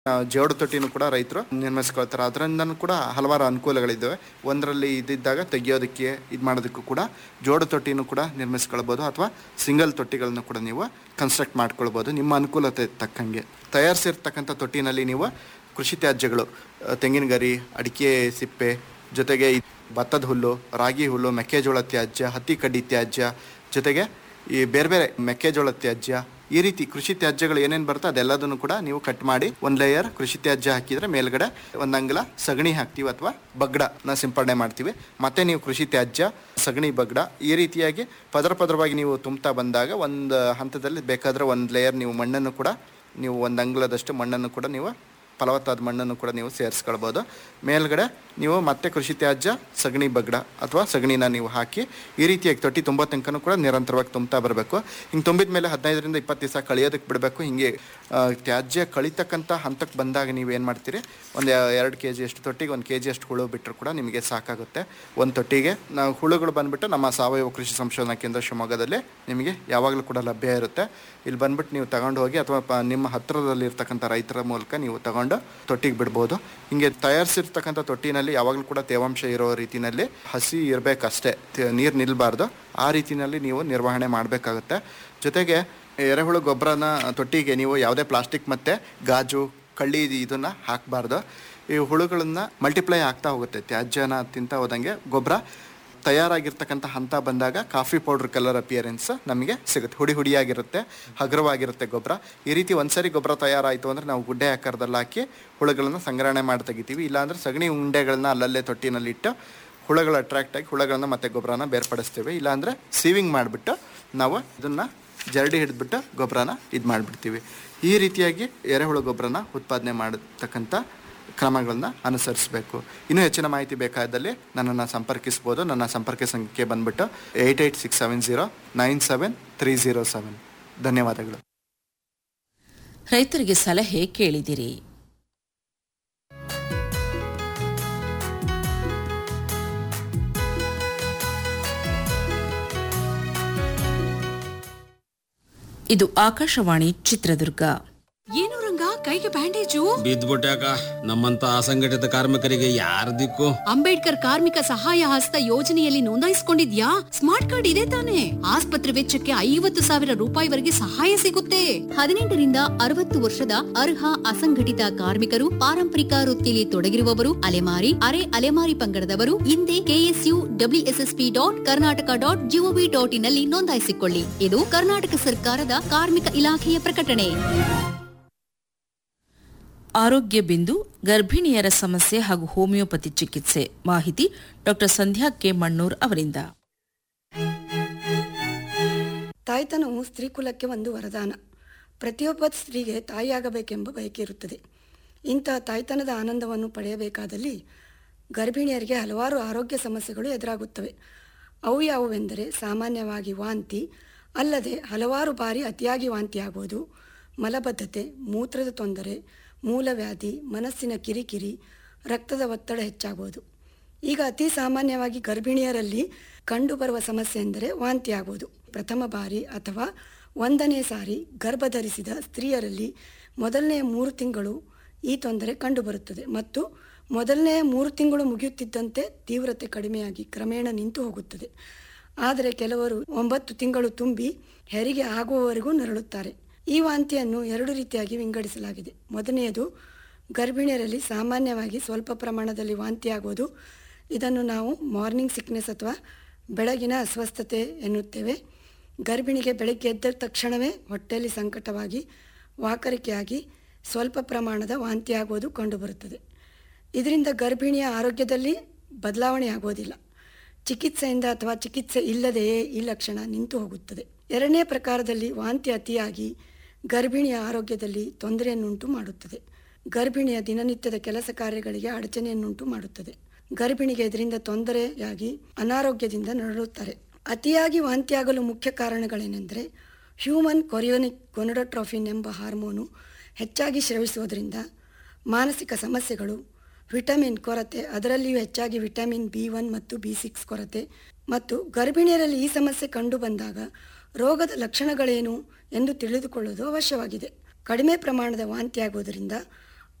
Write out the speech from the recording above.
ಆ, ಜೋಡು ತೊಟ್ಟಿನೂ ಕೂಡ ರೈತರು ನಿರ್ಮಿಸ್ಕೊಳ್ತಾರೆ ಅದರಿಂದನೂ ಕೂಡ ಹಲವಾರು ಅನುಕೂಲಗಳಿದ್ದಾವೆ ಒಂದರಲ್ಲಿ ಇದ್ದಿದ್ದಾಗ ತೆಗಿಯೋದಕ್ಕೆ ಇದು ಮಾಡೋದಕ್ಕೂ ಕೂಡ ಜೋಡು ತೊಟ್ಟಿನೂ ಕೂಡ ನಿರ್ಮಿಸ್ಕೊಳ್ಬೋದು ಅಥವಾ ಸಿಂಗಲ್ ತೊಟ್ಟಿಗಳನ್ನು ಕೂಡ ನೀವು ಕನ್ಸ್ಟ್ರಕ್ಟ್ ಮಾಡ್ಕೊಳ್ಬೋದು ನಿಮ್ಮ ಅನುಕೂಲತೆ ತಕ್ಕಂಗೆ ತಯಾರಿಸಿರ್ತಕ್ಕಂಥ ತೊಟ್ಟಿನಲ್ಲಿ ನೀವು ಕೃಷಿ ತ್ಯಾಜ್ಯಗಳು ಆ, ತೆಂಗಿನ ಗರಿ ಅಡಿಕೆ ಸಿಪ್ಪೆ ಜೊತೆಗೆ ಈ ಭತ್ತದ ಹುಲ್ಲು ರಾಗಿ ಹುಲ್ಲು ಮೆಕ್ಕೆಜೋಳ ತ್ಯಾಜ್ಯ ಹತ್ತಿ ಕಡ್ಡಿ ತ್ಯಾಜ್ಯ ಜೊತೆಗೆ ಈ ಬೇರೆ ಬೇರೆ ಮೆಕ್ಕೆಜೋಳ ತ್ಯಾಜ್ಯ ಈ ರೀತಿ ಕೃಷಿ ತ್ಯಾಜ್ಯಗಳು ಏನೇನು ಬರುತ್ತೆ ಅದೆಲ್ಲದನ್ನು ಕೂಡ ನೀವು ಕಟ್ ಮಾಡಿ ಒಂದು ಲೇಯರ್ ಕೃಷಿ ತ್ಯಾಜ್ಯ ಹಾಕಿದ್ರೆ ಮೇಲ್ಗಡೆ ಒಂದು ಅಂಗಲ ಸಗಣಿ ಹಾಕ್ತೀವಿ ಅಥವಾ ಬಗ್ಗಡನ ಸಿಂಪಡಣೆ ಮಾಡ್ತೀವಿ ಮತ್ತೆ ನೀವು ಕೃಷಿ ತ್ಯಾಜ್ಯ ಸಗಣಿ ಬಗ್ಗಡ ಈ ರೀತಿಯಾಗಿ ಪದರ ಪದರವಾಗಿ ನೀವು ತುಂಬ್ತಾ ಬಂದಾಗ ಒಂದು ಹಂತದಲ್ಲಿ ಬೇಕಾದ್ರೆ ಒಂದು ಲೇಯರ್ ನೀವು ಮಣ್ಣನ್ನು ಕೂಡ ನೀವು ಒಂದು ಅಂಗ್ಲದಷ್ಟು ಮಣ್ಣನ್ನು ಕೂಡ ನೀವು ಫಲವತ್ತಾದ ಮಣ್ಣನ್ನು ಕೂಡ ನೀವು ಸೇರಿಸ್ಕೊಳ್ಬೋದು ಮೇಲ್ಗಡೆ ನೀವು ಮತ್ತೆ ಕೃಷಿ ತ್ಯಾಜ್ಯ ಸಗಣಿ ಬಗ್ಗಡ ಅಥವಾ ಸಗಣಿನ ನೀವು ಹಾಕಿ ಈ ರೀತಿಯಾಗಿ ತೊಟ್ಟಿ ತುಂಬೋ ತನಕನೂ ಕೂಡ ನಿರಂತರವಾಗಿ ತುಂಬ್ತಾ ಬರಬೇಕು ಹಿಂಗೆ ತುಂಬಿದ ಮೇಲೆ ಹದಿನೈದರಿಂದ ಇಪ್ಪತ್ತು ದಿವಸ ಕಳಿಯೋದಕ್ಕೆ ಬಿಡಬೇಕು ಹಿಂಗೆ ಆ, ತ್ಯಾಜ್ಯ ಕಳಿತಕ್ಕಂಥ ಹಂತಕ್ಕೆ ಬಂದಾಗ ನೀವು ಏನು ಮಾಡ್ತೀರಿ ಒಂದು ಎರಡು ಕೆ ಜಿ ಅಷ್ಟು ತೊಟ್ಟಿಗೆ ಒಂದು ಕೆ ಜಿ ಅಷ್ಟು ಹುಳು ಬಿಟ್ಟರು ಕೂಡ ನಿಮಗೆ ಸಾಕಾಗುತ್ತೆ ಒಂದು ತೊಟ್ಟಿಗೆ ನಾವು ಹುಳುಗಳು ಬಂದುಬಿಟ್ಟು ನಮ್ಮ ಸಾವಯವ ಕೃಷಿ ಸಂಶೋಧನಾ ಕೇಂದ್ರ ಶಿವಮೊಗ್ಗದಲ್ಲಿ ನಿಮಗೆ ಯಾವಾಗಲೂ ಕೂಡ ಲಭ್ಯ ಇರುತ್ತೆ ಇಲ್ಲಿ ಬಂದ್ಬಿಟ್ಟು ನೀವು ತಗೊಂಡು ಹೋಗಿ ಅಥವಾ ಪ- ನಿಮ್ಮ ಹತ್ತಿರದಲ್ಲಿ ಇರ್ತಕ್ಕಂಥ ರೈತರ ಮೂಲಕ ನೀವು ತಗೊಂಡು ತೊಟ್ಟಿಗೆ ಬಿಡ್ಬೋದು ಹಿಂಗೆ ತಯಾರಿಸಿರ್ತಕ್ಕಂಥ ತೊಟ್ಟಿನಲ್ಲಿ ಯಾವಾಗಲೂ ಕೂಡ ತೇವಾಂಶ ಇರೋ ರೀತಿನಲ್ಲಿ ಹಸಿ ಇರಬೇಕಷ್ಟೇ ನೀರು ನಿಲ್ಲಬಾರ್ದು ಆ ರೀತಿನಲ್ಲಿ ನೀವು ನಿರ್ವಹಣೆ ಮಾಡಬೇಕಾಗುತ್ತೆ ಜೊತೆಗೆ ಎರೆಹುಳು ಗೊಬ್ಬರನ ತೊಟ್ಟಿಗೆ ನೀವು ಯಾವುದೇ ಪ್ಲಾಸ್ಟಿಕ್ ಮತ್ತು ಗಾಜು ಕಳ್ಳಿ ಇದನ್ನು ಹಾಕಬಾರ್ದು ಈ ಹುಳುಗಳನ್ನು ಮಲ್ಟಿಪ್ಲೈ ಆಗ್ತಾ ಹೋಗುತ್ತೆ ತ್ಯಾಜ್ಯನ ತಿಂತಾ ಹೋದಂಗೆ ಗೊಬ್ಬರ ತಯಾರಾಗಿರ್ತಕ್ಕಂಥ ಹಂತ ಬಂದಾಗ ಕಾಫಿ ಪೌಡ್ರ್ ಕಲರ್ ಅಪಿಯರೆನ್ಸ್ ನಮಗೆ ಸಿಗುತ್ತೆ ಹುಡಿ ಹುಡಿಯಾಗಿರುತ್ತೆ ಹಗುರವಾಗಿರುತ್ತೆ ಗೊಬ್ಬರ ಈ ರೀತಿ ಒಂದ್ಸರಿ ಗೊಬ್ಬರ ತಯಾರಾಯಿತು ಅಂದರೆ ನಾವು ಗುಡ್ಡೆ ಆಕಾರದಲ್ಲಿ ಹಾಕಿ ಹುಳುಗಳನ್ನು ಸಂಗ್ರಹಣೆ ಮಾಡಿ ತೆಗಿತೀವಿ ಇಲ್ಲಾಂದರೆ ಸಗಣಿ ಉಂಡೆಗಳನ್ನ ಅಲ್ಲಲ್ಲೇ ತೊಟ್ಟಿನಲ್ಲಿಟ್ಟು ಹುಳುಗಳು ಅಟ್ರಾಕ್ಟ್ ಆಗಿ ಹುಳುಗಳನ್ನ ಮತ್ತೆ ಗೊಬ್ಬರನ ಬೇರ್ಪಡಿಸ್ತೀವಿ ಇಲ್ಲಾಂದರೆ ಸೀವಿಂಗ್ ಮಾಡಿಬಿಟ್ಟು ನಾವು ಇದನ್ನು ಜರಡಿ ಹಿಡಿದ್ಬಿಟ್ಟು ಗೊಬ್ಬರನ ಇದು ಮಾಡಿಬಿಡ್ತೀವಿ ಈ ರೀತಿಯಾಗಿ ಎರೆಹುಳು ಗೊಬ್ಬರನ ಉತ್ಪಾದನೆ ಮಾಡತಕ್ಕಂಥ ಕ್ರಮಗಳನ್ನ ಅನುಸರಿಸಬೇಕು ಇನ್ನೂ ಹೆಚ್ಚಿನ ಮಾಹಿತಿ ಬೇಕಾದಲ್ಲಿ ನನ್ನನ್ನು ಸಂಪರ್ಕಿಸ್ಬೋದು ನನ್ನ ಸಂಪರ್ಕ ಸಂಖ್ಯೆ ಬಂದ್ಬಿಟ್ಟು eight eight six seven zero nine seven three zero seven ಧನ್ಯವಾದಗಳು ರೈತರಿಗೆ ಸಲಹೆ ಕೇಳಿದಿರಿ ಇದು ಆಕಾಶವಾಣಿ ಚಿತ್ರದುರ್ಗ ಏನು ರಂಗ ಕೈಗೆ ಬ್ಯಾಂಡೇಜು ಬಿದ್ದ್ಬಿಟ್ಯಾಕ ನಮ್ಮಂತ ಅಸಂಘಟಿತ ಕಾರ್ಮಿಕರಿಗೆ ಯಾರ ದಿಕ್ಕು ಅಂಬೇಡ್ಕರ್ ಕಾರ್ಮಿಕ ಸಹಾಯ ಹಸ್ತ ಯೋಜನೆಯಲ್ಲಿ ನೋಂದಾಯಿಸಿಕೊಂಡಿದ್ಯಾ ಸ್ಮಾರ್ಟ್ ಕಾರ್ಡ್ ಇದೆ ತಾನೆ ಆಸ್ಪತ್ರೆ ವೆಚ್ಚಕ್ಕೆ ಐವತ್ತು ಸಾವಿರ ರೂಪಾಯಿವರೆಗೆ ಸಹಾಯ ಸಿಗುತ್ತೆ ಹದಿನೆಂಟರಿಂದ ಅರವತ್ತು ವರ್ಷದ ಅರ್ಹ ಅಸಂಘಟಿತ ಕಾರ್ಮಿಕರು ಪಾರಂಪರಿಕ ವೃತ್ತಿಯಲ್ಲಿ ತೊಡಗಿರುವವರು ಅಲೆಮಾರಿ ಅರೆ ಅಲೆಮಾರಿ ಪಂಗಡದವರು ಹಿಂದೆ KSU WSSP dot Karnataka dot GOV dot in ನಲ್ಲಿ ನೋಂದಾಯಿಸಿಕೊಳ್ಳಿ ಇದು ಕರ್ನಾಟಕ ಸರ್ಕಾರದ ಕಾರ್ಮಿಕ ಇಲಾಖೆಯ ಪ್ರಕಟಣೆ ಆರೋಗ್ಯ ಬಿಂದು ಗರ್ಭಿಣಿಯರ ಸಮಸ್ಯೆ ಹಾಗೂ ಹೋಮಿಯೋಪತಿ ಚಿಕಿತ್ಸೆ ಮಾಹಿತಿ ಡಾಕ್ಟರ್ ಸಂಧ್ಯಾ ಕೆ ಮಣ್ಣೂರ್ ಅವರಿಂದ ತಾಯ್ತನವು ಸ್ತ್ರೀಕುಲಕ್ಕೆ ಒಂದು ವರದಾನ ಪ್ರತಿಯೊಬ್ಬ ಸ್ತ್ರೀಗೆ ತಾಯಿಯಾಗಬೇಕೆಂಬ ಬಯಕೆ ಇರುತ್ತದೆ ಇಂತಹ ತಾಯ್ತನದ ಆನಂದವನ್ನು ಪಡೆಯಬೇಕಾದಲ್ಲಿ ಗರ್ಭಿಣಿಯರಿಗೆ ಹಲವಾರು ಆರೋಗ್ಯ ಸಮಸ್ಯೆಗಳು ಎದುರಾಗುತ್ತವೆ ಅವು ಯಾವುವೆಂದರೆ ಸಾಮಾನ್ಯವಾಗಿ ವಾಂತಿ ಅಲ್ಲದೆ ಹಲವಾರು ಬಾರಿ ಅತಿಯಾಗಿ ವಾಂತಿಯಾಗುವುದು ಮಲಬದ್ಧತೆ ಮೂತ್ರದ ತೊಂದರೆ ಮೂಲವ್ಯಾಧಿ ಮನಸ್ಸಿನ ಕಿರಿಕಿರಿ ರಕ್ತದ ಒತ್ತಡ ಹೆಚ್ಚಾಗುವುದು ಈಗ ಅತಿ ಸಾಮಾನ್ಯವಾಗಿ ಗರ್ಭಿಣಿಯರಲ್ಲಿ ಕಂಡುಬರುವ ಸಮಸ್ಯೆ ಎಂದರೆ ವಾಂತಿ ಆಗುವುದು ಪ್ರಥಮ ಬಾರಿ ಅಥವಾ ಒಂದನೇ ಸಾರಿ ಗರ್ಭಧರಿಸಿದ ಸ್ತ್ರೀಯರಲ್ಲಿ ಮೊದಲನೆಯ ಮೂರು ತಿಂಗಳು ಈ ತೊಂದರೆ ಕಂಡುಬರುತ್ತದೆ ಮತ್ತು ಮೊದಲನೆಯ ಮೂರು ತಿಂಗಳು ಮುಗಿಯುತ್ತಿದ್ದಂತೆ ತೀವ್ರತೆ ಕಡಿಮೆಯಾಗಿ ಕ್ರಮೇಣ ನಿಂತು ಹೋಗುತ್ತದೆ ಆದರೆ ಕೆಲವರು ಒಂಬತ್ತು ತಿಂಗಳು ತುಂಬಿ ಹೆರಿಗೆ ಆಗುವವರೆಗೂ ನರಳುತ್ತಾರೆ ಈ ವಾಂತಿಯನ್ನು ಎರಡು ರೀತಿಯಾಗಿ ವಿಂಗಡಿಸಲಾಗಿದೆ ಮೊದಲನೆಯದು ಗರ್ಭಿಣಿಯರಲ್ಲಿ ಸಾಮಾನ್ಯವಾಗಿ ಸ್ವಲ್ಪ ಪ್ರಮಾಣದಲ್ಲಿ ವಾಂತಿಯಾಗುವುದು ಇದನ್ನು ನಾವು ಮಾರ್ನಿಂಗ್ ಸಿಕ್ನೆಸ್ ಅಥವಾ ಬೆಳಗಿನ ಅಸ್ವಸ್ಥತೆ ಎನ್ನುತ್ತೇವೆ ಗರ್ಭಿಣಿಗೆ ಬೆಳಗ್ಗೆ ಎದ್ದ ತಕ್ಷಣವೇ ಹೊಟ್ಟೆಯಲ್ಲಿ ಸಂಕಟವಾಗಿ ವಾಕರಿಕೆಯಾಗಿ ಸ್ವಲ್ಪ ಪ್ರಮಾಣದ ವಾಂತಿಯಾಗುವುದು ಕಂಡುಬರುತ್ತದೆ ಇದರಿಂದ ಗರ್ಭಿಣಿಯ ಆರೋಗ್ಯದಲ್ಲಿ ಬದಲಾವಣೆ ಆಗುವುದಿಲ್ಲ ಚಿಕಿತ್ಸೆಯಿಂದ ಅಥವಾ ಚಿಕಿತ್ಸೆ ಇಲ್ಲದೆಯೇ ಈ ಲಕ್ಷಣ ನಿಂತು ಹೋಗುತ್ತದೆ ಎರಡನೇ ಪ್ರಕಾರದಲ್ಲಿ ವಾಂತಿ ಅತಿಯಾಗಿ ಗರ್ಭಿಣಿಯ ಆರೋಗ್ಯದಲ್ಲಿ ತೊಂದರೆಯನ್ನುಂಟು ಮಾಡುತ್ತದೆ ಗರ್ಭಿಣಿಯ ದಿನನಿತ್ಯದ ಕೆಲಸ ಕಾರ್ಯಗಳಿಗೆ ಅಡಚಣೆಯನ್ನುಂಟು ಮಾಡುತ್ತದೆ ಗರ್ಭಿಣಿಗೆ ಇದರಿಂದ ತೊಂದರೆಯಾಗಿ ಅನಾರೋಗ್ಯದಿಂದ ನರಳುತ್ತಾರೆ ಅತಿಯಾಗಿ ವಾಂತಿಯಾಗಲು ಮುಖ್ಯ ಕಾರಣಗಳೇನೆಂದರೆ ಹ್ಯೂಮನ್ ಕೊರಿಯೋನಿಕ್ ಗೊನಡೋಟ್ರೋಫಿನ್ ಎಂಬ ಹಾರ್ಮೋನು ಹೆಚ್ಚಾಗಿ ಸ್ರವಿಸುವುದರಿಂದ ಮಾನಸಿಕ ಸಮಸ್ಯೆಗಳು ವಿಟಮಿನ್ ಕೊರತೆ ಅದರಲ್ಲಿಯೂ ಹೆಚ್ಚಾಗಿ ವಿಟಮಿನ್ ಬಿ ಒನ್ ಮತ್ತು ಬಿ ಸಿಕ್ಸ್ ಕೊರತೆ ಮತ್ತು ಗರ್ಭಿಣಿಯರಲ್ಲಿ ಈ ಸಮಸ್ಯೆ ಕಂಡು ಬಂದಾಗ ರೋಗದ ಲಕ್ಷಣಗಳೇನು ಎಂದು ತಿಳಿದುಕೊಳ್ಳುವುದು ಅವಶ್ಯವಾಗಿದೆ ಕಡಿಮೆ ಪ್ರಮಾಣದ ವಾಂತಿಯಾಗುವುದರಿಂದ